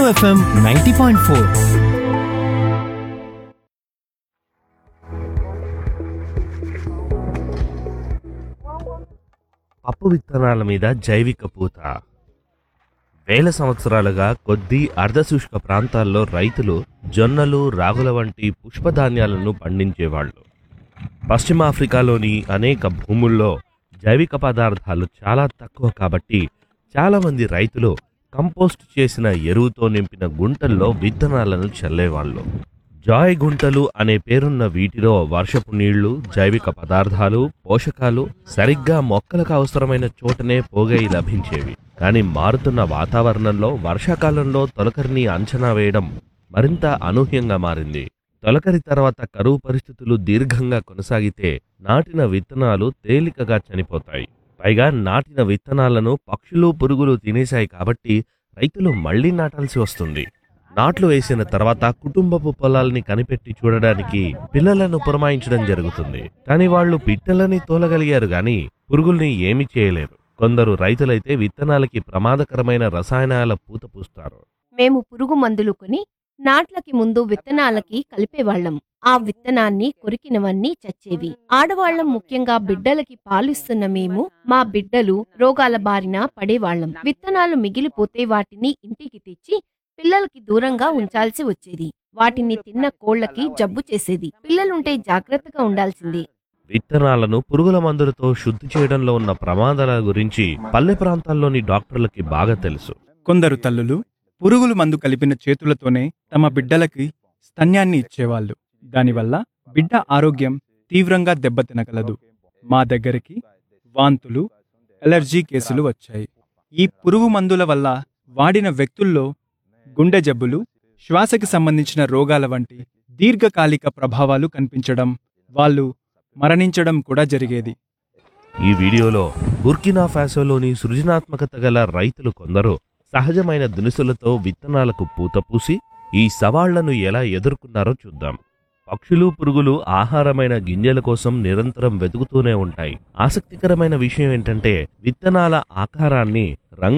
FM ninety point four పప్పు విత్తనాల మీద జైవిక పూత వేల సంవత్సరాలుగా కొద్ది అర్ధశుష్క ప్రాంతాల్లో రైతులు జొన్నలు రాగుల వంటి పుష్పధాన్యాలను పండించేవాళ్ళు పశ్చిమాఫ్రికాలోని అనేక భూముల్లో జైవిక పదార్థాలు చాలా తక్కువ కాబట్టి చాలామంది రైతులు కంపోస్ట్ చేసిన ఎరువుతో నింపిన గుంటల్లో విత్తనాలను చల్లేవాళ్ళు జాయ్ గుంటలు అనే పేరున్న వీటిలో వర్షపు నీళ్లు జైవిక పదార్థాలు పోషకాలు సరిగ్గా మొక్కలకు అవసరమైన చోటనే పోగై లభించేవి కానీ మారుతున్న వాతావరణంలో వర్షాకాలంలో తొలకరిని అంచనా వేయడం మరింత అనూహ్యంగా మారింది తొలకరి తర్వాత కరువు పరిస్థితులు దీర్ఘంగా కొనసాగితే నాటిన విత్తనాలు తేలికగా చనిపోతాయి పైగా నాటిన విత్తనాలను పక్షులు పురుగులు తినేశాయి కాబట్టి రైతులు మళ్లీ నాటాల్సి వస్తుంది నాట్లు వేసిన తర్వాత కుటుంబపు పొలాల్ని కనిపెట్టి చూడడానికి పిల్లలను పురమాయించడం జరుగుతుంది కానీ వాళ్ళు పిట్టలని తోలగలిగారు గాని పురుగుల్ని ఏమీ చేయలేరు కొందరు రైతులైతే విత్తనాలకి ప్రమాదకరమైన రసాయనాల పూత పూస్తారు మేము పురుగు మందులు కొని నాట్లకి ముందు విత్తనాలకి కలిపేవాళ్లం ఆ విత్తనాన్ని కొరికినవన్నీ చచ్చేవి ఆడవాళ్లం ముఖ్యంగా బిడ్డలకి పాలిస్తున్న మేము మా బిడ్డలు రోగాల బారిన పడేవాళ్లం విత్తనాలు మిగిలిపోతే వాటిని ఇంటికి తెచ్చి పిల్లలకి దూరంగా ఉంచాల్సి వచ్చేది వాటిని తిన్న కోళ్లకి జబ్బు చేసేది పిల్లలుంటే జాగ్రత్తగా ఉండాల్సిందే విత్తనాలను పురుగుల మందులతో శుద్ధి చేయడంలో ఉన్న ప్రమాదాల గురించి పల్లె ప్రాంతాల్లోని డాక్టర్లకి బాగా తెలుసు కొందరు తల్లులు పురుగులు మందు కలిపిన చేతులతోనే తమ బిడ్డలకి స్తన్యాన్ని ఇచ్చేవాళ్ళు దానివల్ల బిడ్డ ఆరోగ్యం తీవ్రంగా దెబ్బతినగలదు మా దగ్గరికి వాంతులు ఎలర్జీ కేసులు వచ్చాయి ఈ పురుగు మందుల వల్ల వాడిన వ్యక్తుల్లో గుండె జబ్బులు శ్వాసకి సంబంధించిన రోగాల వంటి దీర్ఘకాలిక ప్రభావాలు కనిపించడం వాళ్ళు మరణించడం కూడా జరిగేది ఈ వీడియోలో బుర్కినా ఫాసోలోని సృజనాత్మకత గల రైతులు కొందరు సహజమైన దినుసులతో విత్తనాలకు పూత పూసి ఈ సవాళ్లను ఎలా ఎదుర్కొన్నారో చూద్దాం పక్షులు పురుగులు ఆహారమైన గింజల కోసం నిరంతరం వెతుకుతూనే ఉంటాయి ఆసక్తికరమైన విషయం ఏంటంటే విత్తనాల ఆకారాన్ని రంగు